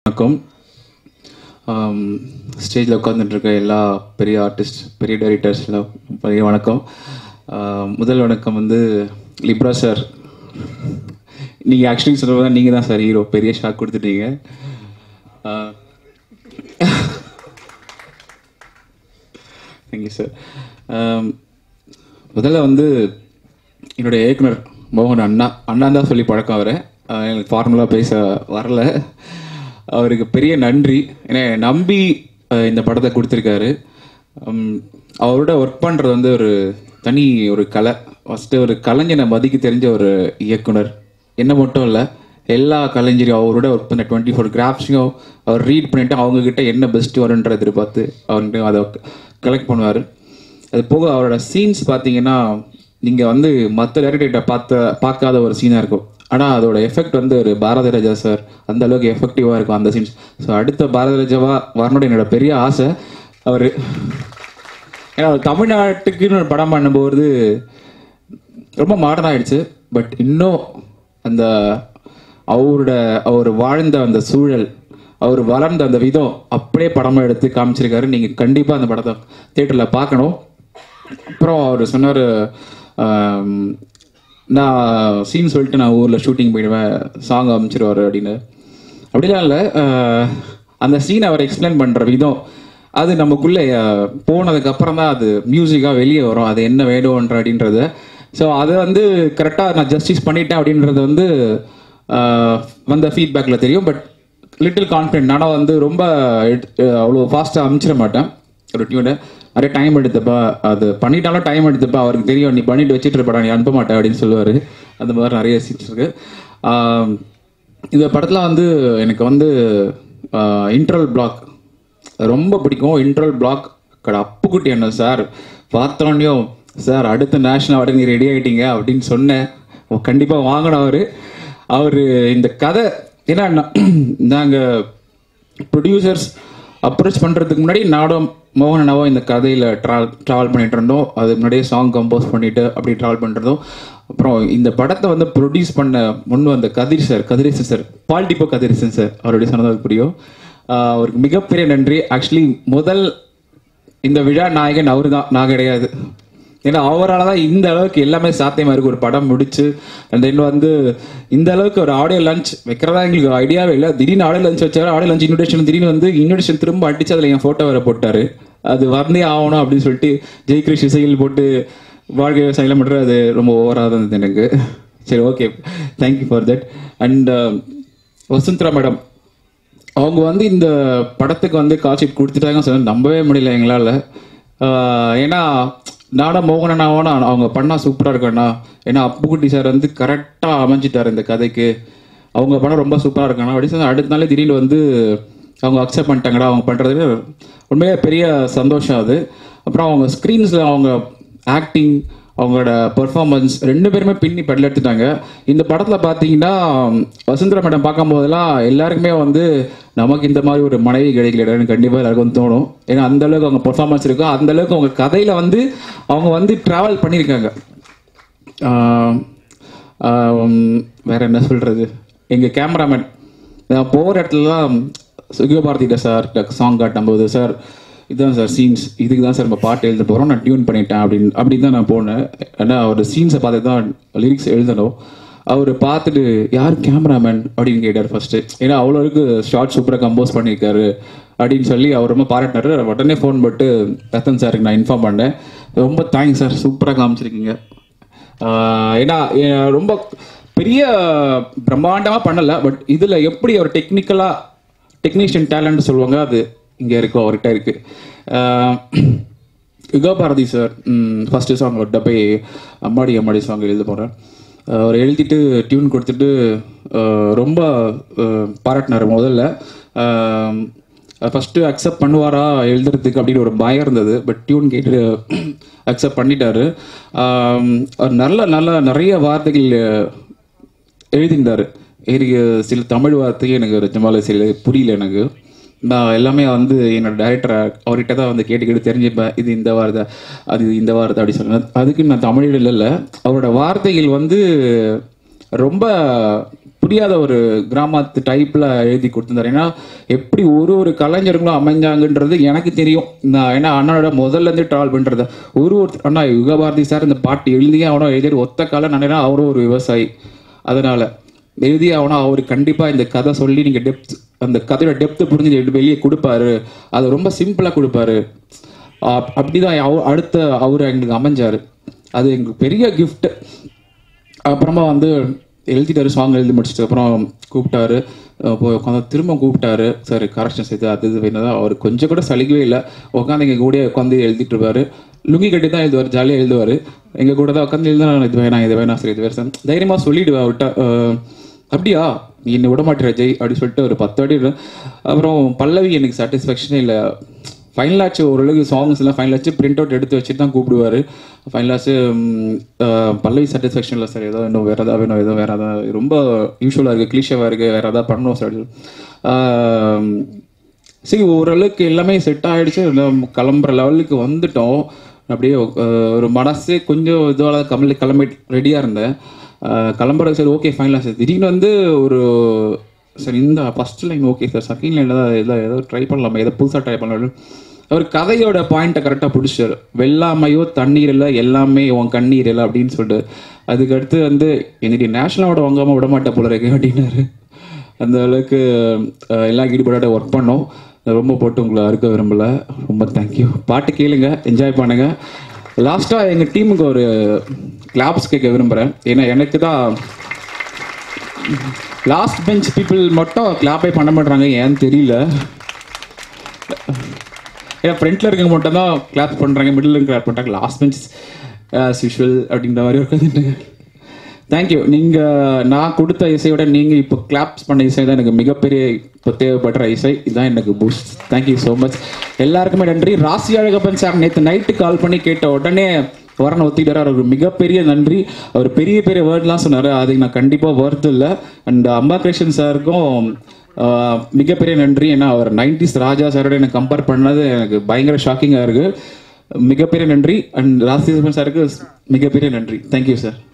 வணக்கம் ஸ்டேஜில் உட்காந்துட்டு இருக்க எல்லா பெரிய ஆர்டிஸ்ட் பெரிய டைரக்டர்ஸ் எல்லாம் பெரிய வணக்கம் ஆம், முதல் வணக்கம் வந்து லிப்ரா சார் நீங்கள் ஆக்சுவலி சொல்லுவது நீங்கள் தான் சார் ஹீரோ பெரிய ஷாக் கொடுத்துட்டீங்க தேங்க்யூ சார் முதல்ல வந்து என்னுடைய இயக்குனர் மோகன் அண்ணா அண்ணா தான் சொல்லி பழக்கம் அவரை ஆஹ் எனக்கு ஃபார்முலாக பேச வரல அவருக்கு பெரிய நன்றி ஏன்னா என்னை நம்பி ஆஹ் இந்த படத்தை கொடுத்துருக்காரு உம், அவரோட ஒர்க் பண்ணுறது வந்து ஒரு தனி ஒரு கலை ஃபஸ்ட்டு ஒரு கலைஞனை மதிக்க தெரிஞ்ச ஒரு இயக்குனர் என்ன மட்டும் இல்லை எல்லா கலைஞரையும் அவரோட ஒர்க் பண்ண டுவெண்ட்டி ஃபோர் கிராஃப்ஸையும் அவர் ரீட் பண்ணிட்டு அவங்க கிட்ட என்ன பெஸ்ட் வரும்ன்ற எதிர்பார்த்து அவர்கிட்ட அதை கலெக்ட் பண்ணுவார் அது போக அவரோட சீன்ஸ் பார்த்தீங்கன்னா நீங்கள் வந்து மற்ற டேரக்டர்கிட்ட பார்த்த பார்க்காத ஒரு சீனாக இருக்கும் ஆனால் அதோட எஃபெக்ட் வந்து ஒரு பாரதி ராஜா சார் அந்த அளவுக்கு எஃபெக்டிவாக இருக்கும் அந்த சீன்ஸ் ஸோ அடுத்த பாரதி ராஜாவா வரணும்னு என்னோட பெரிய ஆசை அவர் ஏன்னா அவர் தமிழ்நாட்டுக்குன்னு ஒரு படம் பண்ணும்போது ரொம்ப மாடர்ன் ஆயிடுச்சு பட் இன்னும் அந்த அவரோட அவர் வாழ்ந்த அந்த சூழல் அவர் வளர்ந்த அந்த விதம் அப்படியே படமா எடுத்து காமிச்சிருக்காரு நீங்க கண்டிப்பா அந்த படத்தை தியேட்டர்ல பார்க்கணும் அப்புறம் அவர் சொன்னார் நான் சீன் சொல்லிட்டு நான் ஊரில் ஷூட்டிங் போயிடுவேன் சாங் அமைச்சிருவாரு அப்படின்னு அப்படிலாம் இல்லை அந்த சீன் அவர் எக்ஸ்பிளைன் பண்ணுற விதம் அது நமக்குள்ளே அஹ், போனதுக்கு அப்புறம் தான் அது மியூசிக்காக வெளியே வரும் அது என்ன வேணும்ன்ற அப்படின்றது ஸோ அதை வந்து கரெக்டாக நான் ஜஸ்டிஸ் பண்ணிட்டேன் அப்படின்றது வந்து அஹ், வந்த ஃபீட்பேக்கில் தெரியும் பட் லிட்டில் கான்ஃபிடென்ட் ஆனால் வந்து ரொம்ப எடுத்து- அவ்வளோ ஃபாஸ்ட்டாக அமைச்சிட மாட்டேன் ஒரு டியூனை நிறைய டைம் எடுத்துப்பா அது பண்ணிட்டாலும் டைம் எடுத்துப்பா அவருக்கு தெரியும் நீ பண்ணிட்டு வச்சுட்டு இருப்படா நீ அனுப்ப மாட்டேன் அப்படின்னு சொல்லுவார் அந்த மாதிரி நிறைய சீன்ஸ் இருக்கு ஆம், இந்த படத்தில் வந்து எனக்கு வந்து இன்ட்ரல் பிளாக் ரொம்ப பிடிக்கும் இன்ட்ரல் பிளாக் கடை அப்புக்குட்டி என்ன சார் பார்த்தோன்னையும் சார் அடுத்த நேஷனல் அவார்டு நீ ரெடி ஆயிட்டீங்க அப்படின்னு சொன்னேன் கண்டிப்பாக வாங்கணும் அவர் அவர் இந்த கதை ஏன்னா நாங்கள் ப்ரொடியூசர்ஸ் அப்ரோச் பண்ணுறதுக்கு முன்னாடி நானும் மோகன் அண்ணாவும் இந்த கதையில் ட்ராவல் ட்ராவல் பண்ணிட்டு இருந்தோம் அது முன்னாடியே சாங் கம்போஸ் பண்ணிட்டு அப்படி ட்ராவல் பண்ணுறதும் அப்புறம் இந்த படத்தை வந்து ப்ரொடியூஸ் பண்ண முன் வந்த கதிர் சார் கதிரேசன் சார் பால்டிப்போ கதிரேசன் சார் அவருடைய சொன்னது புரியும் ஆஹ் அவருக்கு மிகப்பெரிய நன்றி ஆக்சுவலி முதல் இந்த விழா நாயகன் அவரு தான் நான் கிடையாது ஏன்னா அவரால் தான் இந்த அளவுக்கு எல்லாமே சாத்தியமா இருக்கு ஒரு படம் முடிச்சு அண்ட் தென் வந்து இந்த அளவுக்கு ஒரு ஆடியோ லஞ்ச் வைக்கிறதா எங்களுக்கு ஐடியாவே இல்லை திடீர்னு ஆடியோ லஞ்ச் வச்சாரு ஆடியோ லஞ்ச் இன்விடேஷன் திடீர்னு வந்து இன்விடேஷன் திரும்ப அடிச்சு அதில் என் ஃபோட்டோ வேற போட்டாரு அது வந்தே ஆகணும் அப்படின்னு சொல்லிட்டு ஜெய்கிருஷ் இசையில் போட்டு வாழ்க்கை விவசாயம் பண்ணுறது அது ரொம்ப ஓவராக தான் இருந்தது எனக்கு சரி okay thank you for that and Vasundhara madam அவங்க வந்து இந்த படத்துக்கு வந்து கால் ஷீட் கொடுத்துட்டாங்க சொன்ன நம்பவே முடியல எங்களால் ஏன்னா நானும் மோகனனாவோனா அவங்க பண்ணா சூப்பராக இருக்கண்ணா ஏன்னா அப்புக்குட்டி சார் வந்து கரெக்டாக அமைஞ்சிட்டார் இந்த கதைக்கு அவங்க படம் ரொம்ப சூப்பராக இருக்கண்ணா அப்படின்னு சொல்லி அடுத்த நாளே திடீர்னு வந்து அவங்க அக்செப்ட் பண்ணிட்டாங்கடா அவங்க பண்ணுறது உண்மையாக பெரிய சந்தோஷம் அது அப்புறம் அவங்க ஸ்க்ரீன்ஸில் அவங்க ஆக்டிங் அவங்களோட பெர்ஃபார்மன்ஸ் ரெண்டு பேருமே பின்னி பெடல் எடுத்துட்டாங்க இந்த படத்தில் பார்த்தீங்கன்னா வசுந்தரா மேடம் பார்க்கும்போதெல்லாம் எல்லாருக்குமே வந்து நமக்கு இந்த மாதிரி ஒரு மனைவி கிடைக்கலன்னு கண்டிப்பாக எல்லாருக்கும் வந்து தோணும் ஏன்னா அந்த அளவுக்கு அவங்க பெர்ஃபார்மன்ஸ் இருக்கும் அந்த அளவுக்கு அவங்க கதையில் வந்து அவங்க வந்து ட்ராவல் பண்ணியிருக்காங்க ஆஹ் ஆஹ் வேற என்ன சொல்றது எங்க கேமராமேன் நான் போகிற இடத்துலலாம் சுகியபாரதிட்ட சார் சாங் காட்டும்போது சார் இதுதான் சார் சீன்ஸ் இதுக்கு தான் சார் நம்ம பாட்டு எழுத போகிறோம் நான் டியூன் பண்ணிட்டேன் அப்படின்னு அப்படின்னு தான் நான் போனேன் ஏன்னா அவர் சீன்ஸை பார்த்து தான் லிரிக்ஸ் எழுதணும் அவர் பார்த்துட்டு யார் கேமராமேன் அப்படின்னு கேட்டார் ஃபர்ஸ்ட் ஏன்னா அவ்வளோ இருக்கு ஷார்ட் சூப்பராக கம்போஸ் பண்ணியிருக்காரு அப்படின்னு சொல்லி அவர் ரொம்ப பாராட்டினாரு உடனே ஃபோன் போட்டு ரத்தன் சாருக்கு நான் இன்ஃபார்ம் பண்ணேன் ரொம்ப தேங்க்ஸ் சார் சூப்பராக காமிச்சிருக்கீங்க ஆஹ் ஏன்னா ஏ- ரொம்ப பெரிய பிரம்மாண்டமாக பண்ணல பட் இதில் எப்படி ஒரு டெக்னிக்கலாக டெக்னீஷியன் டேலண்ட் சொல்லுவாங்க அது இங்கே இருக்கும் அவர்கிட்ட இருக்கு ஆஹ் Yuga Bharathi sir first song அவர்கிட்ட போய் அம்மாடி அம்மாடி சாங் எழுத போகிறேன் அவர் எழுதிட்டு டியூன் கொடுத்துட்டு ஆஹ் ரொம்ப ஆஹ் பாராட்டினார் முதல்ல ஃபஸ்ட்டு அக்செப்ட் பண்ணுவாரா எழுதுறதுக்கு அப்படின்னு ஒரு பயம் இருந்தது பட் டியூன் கேட்டு அக்செப்ட் பண்ணிட்டாரு ஆம், அவர் நல்ல நல்ல நிறைய வார்த்தைகள் எழுதியிருந்தாரு எனக்கு சில தமிழ் வார்த்தையும் எனக்கு நிஜமால சில புரியல எனக்கு நான் எல்லாமே வந்து என்னோட டைரக்டர் அவர்கிட்ட தான் வந்து கேட்டு கேட்டு தெரிஞ்சுப்பேன் இது இந்த வார்த்தை அது இந்த வார்த்தை அப்படி சொன்னேன் அதுக்கு நான் தமிழில் இல்லை அவரோட வார்த்தைகள் வந்து ரொம்ப புரியாத ஒரு கிராமத்து டைப்ல எழுதி கொடுத்திருந்தாரு ஏன்னா எப்படி ஒரு ஒரு கலைஞர்களும் அமைஞ்சாங்கன்றது எனக்கு தெரியும் நான் ஏன்னா அண்ணனோட முதல்ல இருந்து ட்ராவல் பண்றது ஒரு ஒரு அண்ணா யுகபாரதி சார் இந்த பாட்டு எழுதியே அவனும் எழுதி ஒத்த காலம் நினைனா அவரும் ஒரு விவசாயி அதனால எழுதி அவனா அவர் கண்டிப்பா இந்த கதை சொல்லி நீங்க டெப்த் அந்த கதையோட டெப்த் புரிஞ்சு எடுத்து வெளியே கொடுப்பாரு அது ரொம்ப சிம்பிளா கொடுப்பாரு அப்- அப்படிதான் அவ- அடுத்த அவர் எங்களுக்கு அமைஞ்சாரு அது எங்களுக்கு பெரிய gift அப்புறமா வந்து எழுதிட்டாரு சாங் எழுதி முடிச்சிட்டு அப்புறம் கூப்பிட்டாரு அஹ் போய் உட்காந்து திரும்ப கூப்பிட்டாரு சரி கரெக்ஷன் செய்து அது இது வேணும் அவர் கொஞ்சம் கூட சலிக்கவே இல்லை உட்காந்து எங்க கூட உட்காந்து எழுதிட்டு இருப்பாரு லுங்கி கட்டி தான் எழுதுவார் ஜாலியாக எழுதுவார் எங்க கூட தான் உட்காந்து எழுதுனா இது வேணாம் இது வேணாம் சரி இது வேறு சார் தைரியமா சொல்லிடுவேன் அவர்கிட்ட அஹ் அப்படியா நீ என்னை விட மாட்டேற ஜெய் அப்படின்னு சொல்லிட்டு ஒரு பத்து வாட்டி விடுவேன். அப்புறம் பல்லவி எனக்கு சாட்டிஸ்ஃபேக்ஷனே இல்லை ஃபைனல் ஆச்சு ஓரளவுக்கு சாங்ஸ் எல்லாம் ஃபைனல் ஆச்சு பிரிண்ட் அவுட் எடுத்து வச்சுட்டு தான் கூப்பிடுவாரு ஃபைனல் ஆச்சு ம், அஹ், பல்லவி சாட்டிஸ்ஃபேக்ஷன் இல்லை சார் ஏதோ இன்னும் வேறு ஏதாவது வேணும் ஏதோ வேறு ஏதாவது ரொம்ப யூஸ்வலாக இருக்குது கிளீஷாவாக இருக்குது வேறு ஏதாவது பண்ணணும் சார் ஆஹ், சரி ஓரளவுக்கு எல்லாமே செட் ஆயிடுச்சு நம்ம கிளம்புற லெவலுக்கு வந்துட்டோம் அப்படியே அஹ், ஒரு மனசு கொஞ்சம் இதுவாக கிளம்பி கிளம்பி ரெடியாக இருந்தேன் அஹ், கிளம்புறது சரி ஓகே ஃபைனலாக சார் திடீர்னு வந்து ஒரு சரி இந்த first line okay sir second லைனில் தான் ஏதோ ஏதோ ட்ரை பண்ணலாமா ஏதோ புதுசாக ட்ரை பண்ணலாம் அவர் கதையோட பாயிண்ட்டை கரெக்டாக பிடிச்சாரு வெள்ளாமையோ தண்ணீர் இல்லை எல்லாமே உன் கண்ணீர் இல்லை அப்படின்னு சொல்லிட்டு அதுக்கு அடுத்து வந்து என்னடி நேஷனல் அவார்டு வாங்காமல் விட மாட்டேன் போல இருக்கு அப்படின்னாரு அந்த அளவுக்கு அஹ், எல்லாம் ஈடுபடாத ஒர்க் பண்ணோம் ரொம்ப போட்டு உங்களை அறுக்க விரும்பல ரொம்ப தேங்க்யூ பாட்டு கேளுங்க என்ஜாய் பண்ணுங்க லாஸ்ட்டாக எங்கள் டீமுக்கு ஒரு கிளாப்ஸ் கேட்க விரும்புகிறேன் ஏன்னா எனக்கு தான் லாஸ்ட் பெஞ்ச் பீப்புள் மட்டும் கிளாப்பே பண்ண மாட்டாங்க ஏன்னு தெரியல ஏன்னா ஃப்ரண்ட்ல இருக்கவங்க மட்டும் தான் கிளாப் பண்றாங்க மிடில் கிளாப் பண்றாங்க லாஸ்ட் பெஞ்ச் ஆஸ் யூஷுவல் அப்படின்ற மாதிரி உட்காந்துட்டு தேங்க்யூ நீங்க நான் கொடுத்த இசையோட நீங்க இப்போ கிளாப்ஸ் பண்ண இசை தான் எனக்கு மிகப்பெரிய இப்போ தேவைப்படுற இசை இதுதான் எனக்கு பூஸ்ட் தேங்க்யூ ஸோ மச் எல்லாருக்குமே நன்றி ராசி அழகப்பன் சார் நேற்று நைட்டு கால் பண்ணி கேட்ட உடனே வரணும் ஒத்திக்கிட்டாரு அவருக்கு மிகப்பெரிய நன்றி அவர் பெரிய பெரிய வேர்ட்லாம் சொன்னார் அதுக்கு நான் கண்டிப்பாக வேர்த்து இல்லை அண்ட் அம்மா கிருஷ்ணன் சாருக்கும் ஆஹ், மிகப்பெரிய நன்றி ஏன்னா அவர் நைன்டிஸ் ராஜா சாரோட எனக்கு கம்பேர் பண்ணது எனக்கு பயங்கர ஷாக்கிங்காக இருக்கு மிகப்பெரிய நன்றி அண்ட் ராசி சாருக்கு மிகப்பெரிய நன்றி தேங்க்யூ சார்